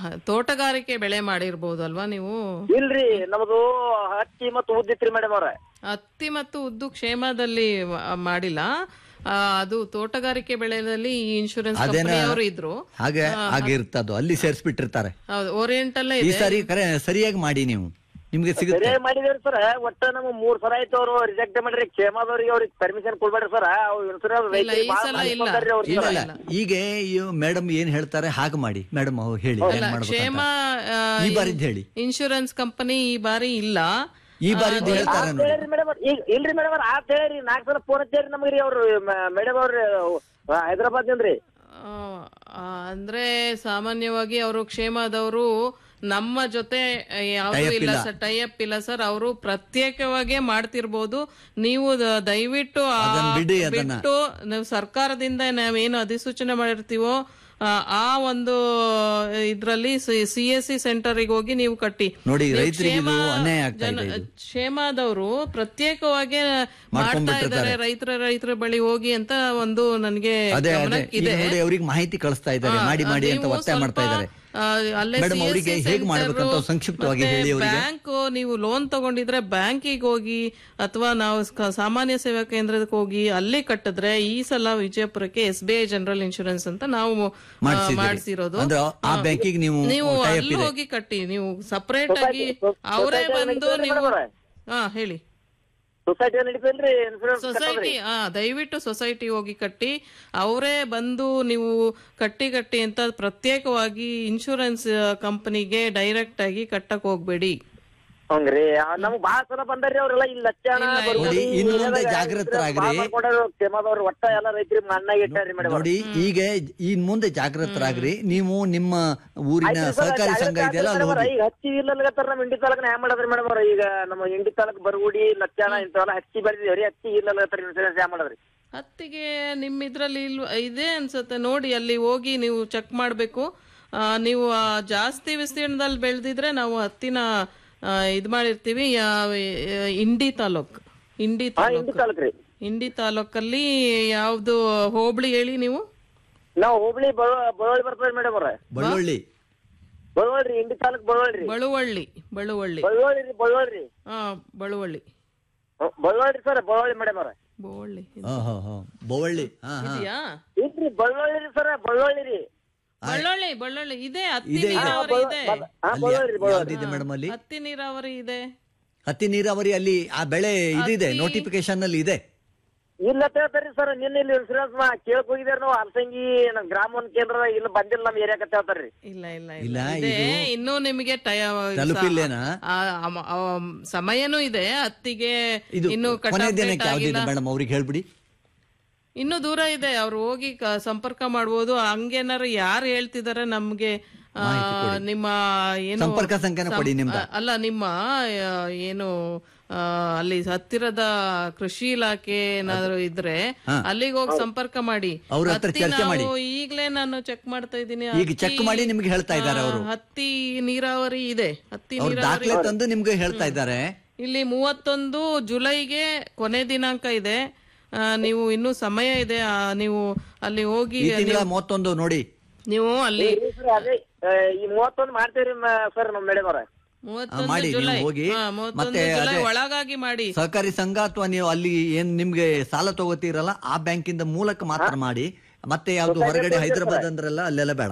ತೋಟಗಾರಿಕೆ ಬೆಳೆ ಮಾಡಿರ್ಬೋದು ಅಲ್ವಾ ನೀವು ಇಲ್ರಿ ನಮ್ದು ಹತ್ತಿ ಮತ್ತು ಉದ್ದಿತ್ರಿ ಮೇಡಮ್ ಅವ್ರ ಹತ್ತಿ ಮತ್ತು ಉದ್ದು ಕ್ಷೇಮದಲ್ಲಿ ಮ- ಮಾಡಿಲ್ಲ ಆ, ಅದು ತೋಟಗಾರಿಕೆ ಬೆಳೆದಲ್ಲಿ ಈ ಇನ್ಶೂರೆನ್ಸ್ ಅದೇನ- ಕಂಪನಿಯವರು ಇದ್ರು ಹಾಗೆ ಹಾಗೆ ಇರ್ತದು ಅಲ್ಲಿ ಸೇರಿಸ್ಬಿಟ್ಟಿರ್ತಾರೆ ಹೌದು ಓರಿಯೆಂಟಲ್ಲೇ ಈ ಇದೆ ಸಾರಿ ಕರೆ ಸರಿಯಾಗಿ ಮಾಡಿ ನೀವು ನಿಮ್ಗೆ ಸಿಗುತ್ತೆ ಸರಿಯಾಗಿ ಮಾಡಿದೇವ್ರಿ ಸರ್ ಒಟ್ಟ ನಮ್ಗ್ ಮೂರ್ ಸಲ ಆಯ್ತು ಅವ್ರು ರಿಜೆಕ್ಟ್ ಮಾಡ್ರಿ ಕ್ಷೇಮದವ್ರಿಗೆ ಅವ್ರಿಗೆ ಪರ್ಮಿಷನ್ ಕೊಡ್ಬೇಡ್ರಿ ಸರ್ ಅವ್ರು ಇನ್ಸೂರೆನ್ಸ್ ಇಲ್ಲ, ಈ ಸಲ ಇಲ್ಲ. ಇಲ್ಲ ಇಲ್ಲ ಈಗ ಮೇಡಮ್ ಏನ್ ಹೇಳ್ತಾರೆ ಹಾಗೆ ಮಾಡಿ ಮೇಡಮ್ ಅವ್ರು ಹೇಳಿ ಏನ್ ಅಲ್ಲ, ಮಾಡ್ಬೇಕು ಕ್ಷೇಮ ಅಂತ. ಈ ಬಾರಿದ್ ಹೇಳಿ ಇನ್ಶೂರೆನ್ಸ್ ಕಂಪನಿ ಈ ಬಾರಿ ಇಲ್ಲ ಈ ಬಾರಿದ್ ಹೇಳ್ತಾರೆ ನೋಡಿ ಹೇಳ್ರಿ ಮೇಡಮ್ ಈಗ ಇಲ್ರಿ ಮೇಡಮ್ ಅವ್ರ ಆತ್ ಹೇಳ್ರಿ ನಾಲ್ಕು ಸಲ ಫೋನ್ ಹಚ್ಚಾರಿ ನಮ್ಗ್ರಿ ಅವ್ರು ಮೇಡಮ್ ಅವ್ರ ಹೈದರಾಬಾದ್ ರೀ ಆ, ಆ, ಅಂದ್ರೆ ಸಾಮಾನ್ಯವಾಗಿ ಅವರು ಕ್ಷೇಮದವರು ನಮ್ಮ ಜೊತೆ ಯಾವ್ದು Tie-up ಇಲ್ಲ ಇಲ್ಲ. ಸರ್ ಟೈಅಪ್ ಇಲ್ಲ ಸರ್ ಅವರು ಪ್ರತ್ಯೇಕವಾಗೇ ಮಾಡ್ತಿರ್ಬೋದು ನೀವು ದ- ದಯವಿಟ್ಟು ಆ ಅದನ್ನ ಬಿಡಿ ಅದನ್ನ. ಬಿಟ್ಟು ನಾವು ಸರ್ಕಾರದಿಂದ ನಾವೇನು ಅಧಿಸೂಚನೆ ಮಾಡಿರ್ತೀವೋ ಆ, ಆ ಒಂದು ಇದ್ರಲ್ಲಿ ಸಿ ಎಸ್ ಸಿ ಸೆಂಟರ್ಗೆ ಹೋಗಿ ನೀವು ಕಟ್ಟಿ ನೋಡಿ ನೀವು ರೈತರಿಗೆ ಇದು ಕ್ಷೇಮ ಅನ್ಯಾಯ ಆಗ್ತಾ ಇದೆ ಜನ- ಇದು. ಕ್ಷೇಮದವರು ಪ್ರತ್ಯೇಕವಾಗಿ ಮಾಡ್ತಾ ಮಾಡ್ಕೊಂಡ್ಬಿಟ್ಟಿರ್ತಾರೆ. ಇದ್ದಾರೆ ರೈತರ ರೈತರ ಬಳಿ ಹೋಗಿ ಅಂತ ಒಂದು ನನಗೆ ಅದೇ ಅದೇ ಈಗ ಗಮನಕ್ಕಿದೆ ನೋಡಿ ಅವ್ರಿಗೆ ಮಾಹಿತಿ ಕಳಿಸ್ತಾ ಇದ್ದಾರೆ ಆ, ಮಾಡಿ ಮಾಡಿ ಅಂತ ನೀವು ಒತ್ತಾಯ ಮಾಡ್ತಾ ಸ್ವಲ್ಪ, ಇದ್ದಾರೆ ಆ, ಅಲ್ಲೇ ಮೇಡಮ್ CSC ಅವರಿಗೆ ಹೇಗ್ ಸೆಂಟರು, ಮಾಡ್ಬೇಕಂತ ಸಂಕ್ಷಿಪ್ತವಾಗಿ ಮತ್ತೆ ಹೇಳಿ ಅವರಿಗೆ ಬ್ಯಾಂಕ್ ನೀವು ಲೋನ್ ತಗೊಂಡಿದ್ರೆ ಬ್ಯಾಂಕಿಗೆ ಹೋಗಿ ಅಥವಾ ನಾವು ಕ- ಸಾಮಾನ್ಯ ಸೇವಾ ಕೇಂದ್ರಕ್ಕೆ ಹೋಗಿ ಅಲ್ಲಿ ಕಟ್ಟಿದ್ರೆ ಈ ಸಲ ವಿಜಯಪುರಕ್ಕೆ S B I general insurance ಅಂತ ನಾವು ಮಾಡ್ಸಿದ್ದೀರಿ. ಮಾಡಿಸಿರೋದು ಅಂದ್ರೆ ಆ ಬ್ಯಾಂಕಿಗೆ ನೀವು ನೀವು tie up ಅಲ್ಲಿ ಇದೆ. ಹೋಗಿ ಕಟ್ಟಿ ನೀವು ಸಪರೇಟ್ ಆಗಿ ಅವರೇ ಬಂದು ನೀವು ಹಾ ಹೇಳಿ ಸೊಸೈಟಿ ನಡೀತೇನ್ರಿ ಇನ್ಸೂರೆನ್ಸ್ ಸೊಸೈಟಿ ಆ ದಯವಿಟ್ಟು ಸೊಸೈಟಿ ಹೋಗಿ ಕಟ್ಟಿ ಅವರೇ ಬಂದು ನೀವು ಕಟ್ಟಿ ಕಟ್ಟಿ ಅಂತ ಪ್ರತ್ಯೇಕವಾಗಿ ಇನ್ಶೂರೆನ್ಸ್ ಕಂಪನಿಗೆ ಡೈರೆಕ್ಟ್ ಆಗಿ ಕಟ್ಟಕ್ ಹೋಗ್ಬೇಡಿ ಹಂಗ್ರಿ ನಮ್ಗ್ ಬಾಳ ಸಲ ಬಂದಾರ್ರಿ ಅವ್ರೆಲ್ಲ ಇಲ್ಲಿ ಲಕ್ಷಣ ನೋಡಿ, ಇನ್ನು ಮುಂದೆ ಜಾಗೃತರಾಗ್ರಿ. ಕ್ಷೇಮದವ್ರು ಒಟ್ಟ ಎಲ್ಲ ರೈತರಿಗೆ ಮಣ್ಣಾಗಿ ಇಟ್ಟಾರ್ರಿ ಮೇಡಮ್ ನೋಡಿ ಈಗ ಇನ್ ಮುಂದೆ ಜಾಗೃತರಾಗ್ರಿ ನೀವು ನಿಮ್ಮ ಊರಿನ ಸಹಕಾರಿ ಸಂಘ ಇದೆಯಲ್ಲ ಅಲ್ಲಿ ಹೋಗಿ ಈಗ ಹಚ್ಚಿ ಇಲ್ಲಗತ್ತಾರ ನಮ್ ಇಂಡಿ ತಾಲೂಕ್ನ ಹ್ಯಾಂಗ ಮಾಡದ್ರಿ ಮೇಡಮ್ ಅವ್ರ ಈಗ ನಮ್ಮ ಇಂಡಿ ತಾಲೂಕ್ ಬರಗುಡಿ ಲಕ್ಷಣ ಇಂಥವೆಲ್ಲ ಹಚ್ಚಿ ಬೆಳೆದಿವ್ರಿ ಹಚ್ಚಿ ಇಲ್ಲಗತ್ತಾರ ಇನ್ಸೂರೆನ್ಸ್ ಹ್ಯಾಂಗ ಮಾಡದ್ರಿ ಹತ್ತಿಗೆ ನಿಮ್ಮ ಇದ್ರಲ್ಲಿ ಇಲ್ವ ಇದೆ ಅನ್ಸುತ್ತೆ ನೋಡಿ ಅಲ್ಲಿ ಹೋಗಿ ನೀವು ಚೆಕ್ ಮಾಡಬೇಕು ನೀವು ಆ, ಜಾಸ್ತಿ ವಿಸ್ತೀರ್ಣದಲ್ಲಿ ಬೆಳೆದಿದ್ರೆ ನಾವು ಹತ್ತಿನ ಆ, ಇದ್ ಮಾಡಿರ್ತೀವಿ ಯಾವ- ಇಂಡಿ ತಾಲೂಕ್ ಇಂಡಿ ಹಾ ಇಂಡಿ ತಾಲೂಕ್ ತಾಲೂಕ್ ರೀ ಇಂಡಿ ತಾಲೂಕಲ್ಲಿ ಯಾವ್ದು ಹೋಬಳಿ ಹೇಳಿ ನೀವು ನಾವ್ ಹುಬ್ಳಿ ಬಳ- ಬಳವಳ್ಳಿ ಬರ್ತದ್ರಿ ಮೇಡಮ್ ಅವ್ರ ಬಳ್ಳುಳ್ಳಿ ಬಳವಳ್ಳಿ ಇಂಡಿ ತಾಲೂಕ್ ಬಳವಳ್ಳಿ ಬಳುವಳ್ಳಿ ಬಳುವಳ್ಳಿ ಬಳವಳ್ಳಿ ರೀ ಬಳವಳ್ಳಿ ಹಾ ಬಳುವಳ್ಳಿ ಬಳವಳ್ಳಿ ಸರ್ ಬಳವಳ್ಳಿ ಮೇಡಮ್ ಅವ್ರ ಬೋವಳ್ಳಿ ಹಾ ಹಾ ಹಾ ಬೊವಳ್ಳಿ ಹಾ ಹಾ ಇದೆಯಾ ಇಲ್ರಿ ಬಳ್ಳೊಳ್ಳಿ ರೀ ಸರ್ ಬಳ್ಳೊಳ್ಳಿ ರೀ ಬಳ್ಳೊಳ್ಳಿ ಬಳ್ಳೊಳ್ಳಿ ಇದೆ ಹತ್ತಿ ಇದೆ, ಇದೆ. ನೀರಾವರಿ ಇದೆ ಹಾ ಅಲ್ಲಿ ಬಳ್ಳೊಳ್ಳಿ ಯಾವ್ದಿದೆ ಮೇಡಮ್ ಅಲ್ಲಿ ಹತ್ತಿ ನೀರಾವರಿ ಇದೆ ಹತ್ತಿ ನೀರಾವರಿ ಅಲ್ಲಿ ಆ ಬೆಳೆ ಇದಿದೆ ನೋಟಿಫಿಕೇಶನ್ ಅಲ್ಲಿ ಇದೆ ಇಲ್ಲ ಅಂತ ಹೇಳ್ತಾರ್ರಿ ಸರ್ ನಿನ್ನೆ ಇಲ್ಲಿ ಇನ್ಸೂರೆನ್ಸ್ ಮಾ ಕೇಳಕ್ ಹೋಗಿದಾರ ನಾವು ಹಲಸಂಗಿ ನಮ್ ಗ್ರಾಮ ಒಂದ್ ಕೇಂದ್ರ ಇಲ್ಲ ಬಂದಿಲ್ಲ ನಮ್ ಏರಿಯಾಕ್ ಅಂತ ಹೇಳ್ತಾರ್ರಿ ಇಲ್ಲ ಇಲ್ಲ ಇಲ್ಲ, ಇಲ್ಲ ಇದೆ ಇನ್ನೂ ನಿಮಗೆ ಟಯ ತಲುಪಿಲ್ಲೇನಾ? ಆ, ಅಮ- ಆ, ಸಮಯನೂ ಇದೆ ಹತ್ತಿಗೆ ಇದು ಇನ್ನು ಕೊನೆ ಕಟಾವ್ ದಿನಕ್ಕೆ date ಯಾವ್ದಿದೆ ಆಗಿಲ್ಲ ಮೇಡಮ್ ಅವ್ರಿಗೆ ಹೇಳ್ಬಿಡಿ ಇನ್ನು ದೂರ ಇದೆ ಅವ್ರು ಹೋಗಿ ಕ- ಸಂಪರ್ಕ ಮಾಡ್ಬೋದು ಹಂಗೇನಾರು ಯಾರು ಹೇಳ್ತಿದಾರೆ ನಮ್ಗೆ ಆ, ನಿಮ್ಮ ಏನು ಸಂಪರ್ಕ ಸಂಖ್ಯೆನ ಸಂ- ಕೊಡಿ ನಿಮ್ದು. ಅಲ್ಲ ನಿಮ್ಮ ಆ, ಏನು ಆ, ಅಲ್ಲಿ ಹತ್ತಿರದ ಕೃಷಿ ಇಲಾಖೆ ಏನಾದ್ರು ಇದ್ರೆ ಅಲ್ಲಿಗೆ ಹೋಗಿ ಸಂಪರ್ಕ ಮಾಡಿ ಅವ್ರ ಹತ್ರ ಹತ್ತಿ ಚರ್ಚೆ ಮಾಡಿ. ನಾವು ಈಗ್ಲೇ ನಾನು ಚೆಕ್ ಮಾಡ್ತಾ ಇದ್ದೀನಿ ಈಗ ಚೆಕ್ ಮಾಡಿ ನಿಮ್ಗೆ ಹೇಳ್ತಾ ಇದ್ದಾರೆ ಅವರು ಹತ್ತಿ ನೀರಾವರಿ ಇದೆ ಹತ್ತಿ ಅವ್ರು ನೀರಾವರಿ ದಾಖಲೆ ತಂದು ನಿಮ್ಗೆ ಹೇಳ್ತಾ ಇದ್ದಾರೆ ಇಲ್ಲಿ ಮೂವತ್ತೊಂದು ಜುಲೈಗೆ ಕೊನೆ ದಿನಾಂಕ ಇದೆ ಆ, ನೀವು ಇನ್ನೂ ಸಮಯ ಇದೆ ಆ, ನೀವು ಅಲ್ಲಿ ಹೋಗಿ ಈ ತಿಂಗಳ ಮೂವತ್ತೊಂದು ನೋಡಿ ನೀವು ಅಲ್ಲಿ ಸರ್ ಅದೇ ಆ, ಈ ಮೂವತ್ತೊಂದು ಮಾಡ್ತೇವ್ರಿ ಸರ್ ನಮ್ ಮೇಡಮ್ ಅವ್ರ ಮೂವತ್ತೊಂದು ಮಾಡಿ, ನೀವು ಜುಲೈ ಹೋಗಿ. ಹಾ, ಮೂವತ್ತೊಂದು ಮತ್ತೆ ಜುಲೈ ಅದೇ- ಒಳಗಾಗಿ ಮಾಡಿ ಸಹಕಾರಿ ಸಂಘ ಅಥವಾ ನೀವು ಅಲ್ಲಿ ಏನ್ ನಿಮ್ಗೆ ಸಾಲ ತಗೋತೀರಲ್ಲ ಆ ಬ್ಯಾಂಕಿಂದ ಮೂಲಕ ಮಾತ್ರ ಮಾಡಿ ಮತ್ತೆ ಯಾವ್ದು ಹೊರಗಡೆ ಹೈದರಾಬಾದ್ ಅಂದ್ರಲ್ಲ ಅಲ್ಲೆಲ್ಲ ಬೇಡ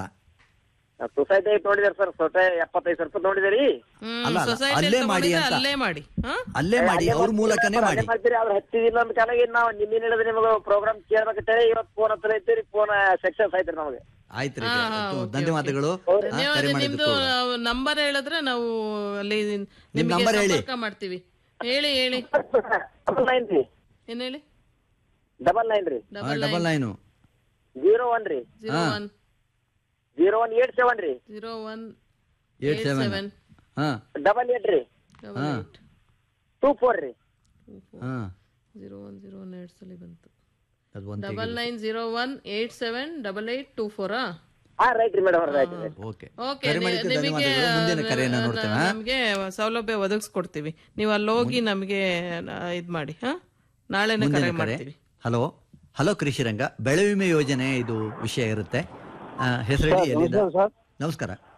ಸೊಸೈಟಿ ಐತ್ ನೋಡಿದಾರೆ ಸರ್ ಸೊಸೈಟಿ ಎಪ್ಪತ್ತೈದು ಸಾವಿರ ರೂಪಾಯಿ ನೋಡಿದಾರಿ ಹ್ಮ್ ಅಲ್ಲ, ಅಲ್ಲ, society ಅಲ್ಲೇ ಅಲ್ಲಿ ಮಾಡಿ ತಗೊಂಡಿದ್ರೆ ಅಂತ. ಅಲ್ಲೇ ಮಾಡಿ ಹಾ ಅಲ್ಲೇ ಮಾಡಿ ಅವ್ರ ಮೂಲಕನೇ ಮಾಡಿ ಅದೇ ಮಾಡ್ತೀರಿ ಅವ್ರು ಹಚ್ಚಿದಿಲ್ಲ ಅಂತ ಕಾಲಾಗಿ ನಾವು ನಿನ್ನೆ ಹೇಳಿದ್ರೆ ನಿಮಗೆ ಪ್ರೋಗ್ರಾಮ್ ಕೇಳ್ಬೇಕಂತೇಳಿ ಇವತ್ತು ಫೋನ್ ಹತ್ರ ಐತ್ರಿ ಫೋನ್ ಸಕ್ಸಸ್ ಆಯ್ತ್ರಿ ನಮಗೆ ಆಯ್ತು ರೀ ಹಾ, ಹಾ, ಆಯ್ತು. ಓಕೆ, ಧನ್ಯವಾದಗಳು ಓಕೆ. ಹಾ, ಧನ್ಯವಾದ ಕರೆ ನಿಮ್ದು ಮಾಡಿದ್ದಕ್ಕೂ. ನಂಬರ್ ಹೇಳಿದ್ರೆ ನಾವು ಅಲ್ಲಿ ನಿಮ್ಗೆ ನಂಬರ್ ಹೇಳಿ. ಸಂಪರ್ಕ ಮಾಡ್ತೀವಿ ಹೇಳಿ ಹೇಳಿ ಡಬಲ್ ನೈನ್ ರೀ ಏನ್ ಹೇಳಿ ಡಬಲ್ ನೈನ್ ರೀ ಹಾ, double double nine zero one ರೀ zero one zero one eight seven ರೀ zero one eight seven seven ಹಾ ಡಬಲ್ ಏಟ್ ರೀ ಡಬಲ್ ಏಟ್ ಟೂ ಫೋರ್ ರೀ ಹಾ zero one zero one eight ಸಲ ಬಂತು ಅದು ಒಂದು double nine zero one eight seven double eight two ಫೋರಾ ಹಾ ರೈಟ್ ರೀ ಮೇಡಮ್ ಅವ್ರ ರೈಟ್ ರೈಟ್ ಓಕೆ ಓಕೆ ಕರೆ ಮಾಡಿದ್ದಕ್ಕೆ ನಿಮಗೆ ಧನ್ಯವಾದಗಳು ಮುಂದಿನ ಕರೆಯನ್ನ ನೋಡ್ತೇವೆ ಹಾ? ನಮಗೆ ಸೌಲಭ್ಯ ಒದಗಿಸ್ಕೊಡ್ತೀವಿ ನೀವು ಅಲ್ಲಿ ಹೋಗಿ ನಮಗೆ ಇದ್ ಮಾಡಿ ಹಾ ನಾಳೆನೆ ಕರೆ ಮುಂದಿನ ಕರೆ ಮಾಡ್ತೀವಿ ಹಲೋ ಹಲೋ ಕೃಷಿ ರಂಗ ಬೆಳೆ ವಿಮೆ ಯೋಜನೆ ಇದು ವಿಷಯ ಇರುತ್ತೆ ಆ, ಹೆಸರೇಳಿ ಎಲ್ಲಿಂದ ನಮಸ್ಕಾರ